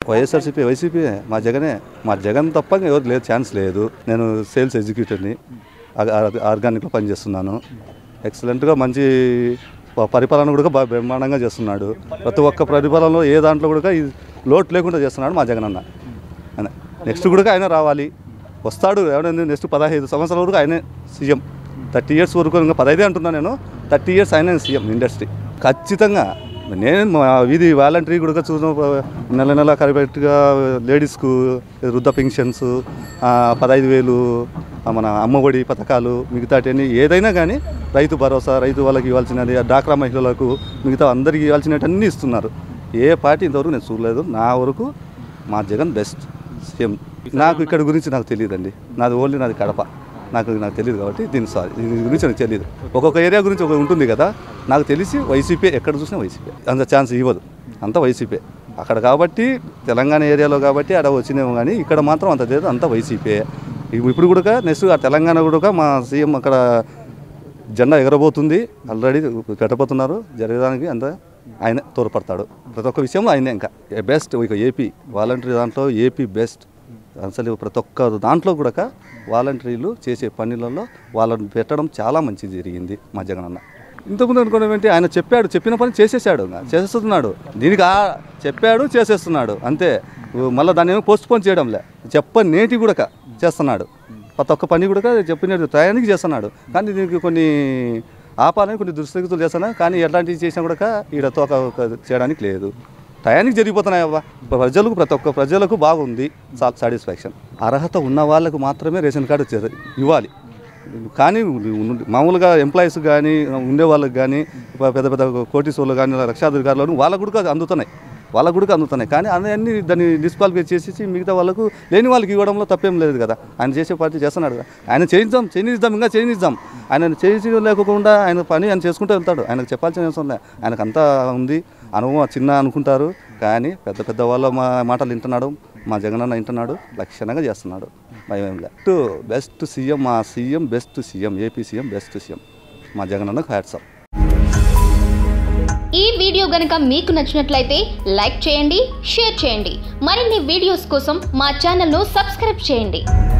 YSRCP YCP మా జగనే మా జగన్ తప్ప ఇంకా ఎవరు లేదు ఛాన్స్ లేదు నేను సేల్స్ ఎగ్జిక్యూటివ్ని ఆర్గానిక్లో పనిచేస్తున్నాను ఎక్సలెంట్గా మంచి ప- పరిపాలన కూడా బాగా బ్రహ్మాండంగా చేస్తున్నాడు ప్రతి ఒక్క పరిపాలనలో ఏ దాంట్లో కూడా ఈ లోటు లేకుండా చేస్తున్నాడు మా జగన్ అన్న ఆయన నెక్స్ట్ కూడా ఆయన రావాలి వస్తాడు ఎవరైనా నెక్స్ట్ పదహైదు సంవత్సరాల వరకు ఆయనే సీఎం థర్టీ ఇయర్స్ వరకు ఇంకా పదహైదే అంటున్నాను నేను థర్టీ ఇయర్స్ ఆయన సీఎం ఇండస్ట్రీ ఖచ్చితంగా నేను మా వీధి వాలంటరీ కూడా చూసిన నెల నెల కరెక్ట్గా లేడీస్కు వృద్ధ పెన్షన్స్ ఆ, పదహైదు వేలు ఆ, మన అమ్మఒడి పథకాలు మిగతాటన్ని ఏదైనా కానీ రైతు భరోసా రైతు వాళ్ళకి ఇవ్వాల్సినది ఆ డాక్రా మహిళలకు మిగతా అందరికీ ఇవ్వాల్సినవన్నీ ఇస్తున్నారు ఏ పార్టీ ఇంతవరకు నేను చూడలేదు నా వరకు మా జగన్ బెస్ట్ సీఎం నాకు ఇక్కడ గురించి నాకు తెలియదండి నాది ఓన్లీ నాది కడప నాకు నాకు తెలియదు కాబట్టి దీని సారీ దీని గురించి నాకు తెలియదు ఒక్కొక్క ఏరియా గురించి ఒక ఉంటుంది కదా నాకు తెలిసి వైసీపీ ఎక్కడ చూసినా వైసీపీ అంత ఛాన్స్ ఇవ్వదు అంత వైసీపీ అక్కడ కాబట్టి తెలంగాణ ఏరియాలో కాబట్టి అక్కడ వచ్చినేమో కానీ ఇక్కడ మాత్రం అంత లేదు అంత వైసీపీ ఇప్పుడు కూడా నెక్స్ట్ ఆ తెలంగాణ కూడా మా సీఎం అక్కడ జెండా ఎగరబోతుంది ఆల్రెడీ పెట్టబోతున్నారు జరగడానికి అంత ఆయన తోడ్పడతాడు ప్రతి ఒక్క విషయంలో ఆయనే ఇంకా బెస్ట్ ఇక ఏపీ వాలంటరీ దాంట్లో ఏపీ బెస్ట్ అసలు ప్రతి ఒక్క దాంట్లో కూడా వాలంటీర్లు చేసే పనులలో వాళ్ళని పెట్టడం చాలా మంచి జరిగింది మా జగన్ అన్న ఇంతకుముందు అనుకోవడం ఏంటి ఆయన చెప్పాడు చెప్పిన పని చేసేసాడు ఇంకా చేసేస్తున్నాడు దీనికి ఆ చెప్పాడు చేసేస్తున్నాడు అంతే మళ్ళీ దాన్ని ఏమో పోస్ట్ పోన్ చేయడంలే చెప్ప నేటి కూడా చేస్తున్నాడు ప్రతి ఒక్క పని కూడా చెప్పినట్టు టయానికి చేస్తున్నాడు కానీ దీనికి కొన్ని ఆపాలని కొన్ని దుస్థితులు చేస్తున్నా కానీ ఎట్లాంటివి చేసినా కూడా ఈడ తోక చేయడానికి లేదు టయానికి జరిగిపోతున్నాయి అవ్వ ప్రజలకు ప్రతి ఒక్క ప్రజలకు బాగుంది సాటిస్ఫాక్షన్ అర్హత ఉన్న వాళ్ళకు మాత్రమే రేషన్ కార్డు చే- ఇవ్వాలి కానీ ఉన్- మామూలుగా ఎంప్లాయీస్ కానీ ఉండే వాళ్ళకి కానీ పెద్ద పెద్ద కోటీశ్వర్లు కానీ లక్షాధికారులను వాళ్ళకు కూడా అందుతున్నాయి వాళ్ళకు కూడా అందుతున్నాయి కానీ అన్నీ దాన్ని డిస్క్వాలిఫై చేసేసి మిగతా వాళ్ళకు లేని వాళ్ళకి ఇవ్వడంలో తప్పేం లేదు కదా ఆయన చేసే పార్టీ చేస్తున్నాడు కదా ఆయన చేయిద్దాం చేయిద్దాం ఇంకా చేయిద్దాం ఆయన చేసి లేకుండా ఆయన పని ఆయన చేసుకుంటూ వెళ్తాడు ఆయనకు చెప్పాల్సిన అవసరం లేదు ఆయనకు అంతా ఉంది అనుభవం చిన్న అనుకుంటారు కానీ పెద్ద పెద్ద వాళ్ళ మా మాటలు వింటున్నాడు మా జగనన్న వింటున్నాడు లక్షణంగా చేస్తున్నాడు భయం లేదు బెస్ట్ సీఎం మా CM best CM AP CM best CM మా జగనన్నకు హ్యాట్సప్ ఈ వీడియో గనుక మీకు నచ్చినట్లయితే లైక్ చేయండి షేర్ చేయండి మరిన్ని వీడియోస్ కోసం మా ఛానల్ను సబ్స్క్రైబ్ చేయండి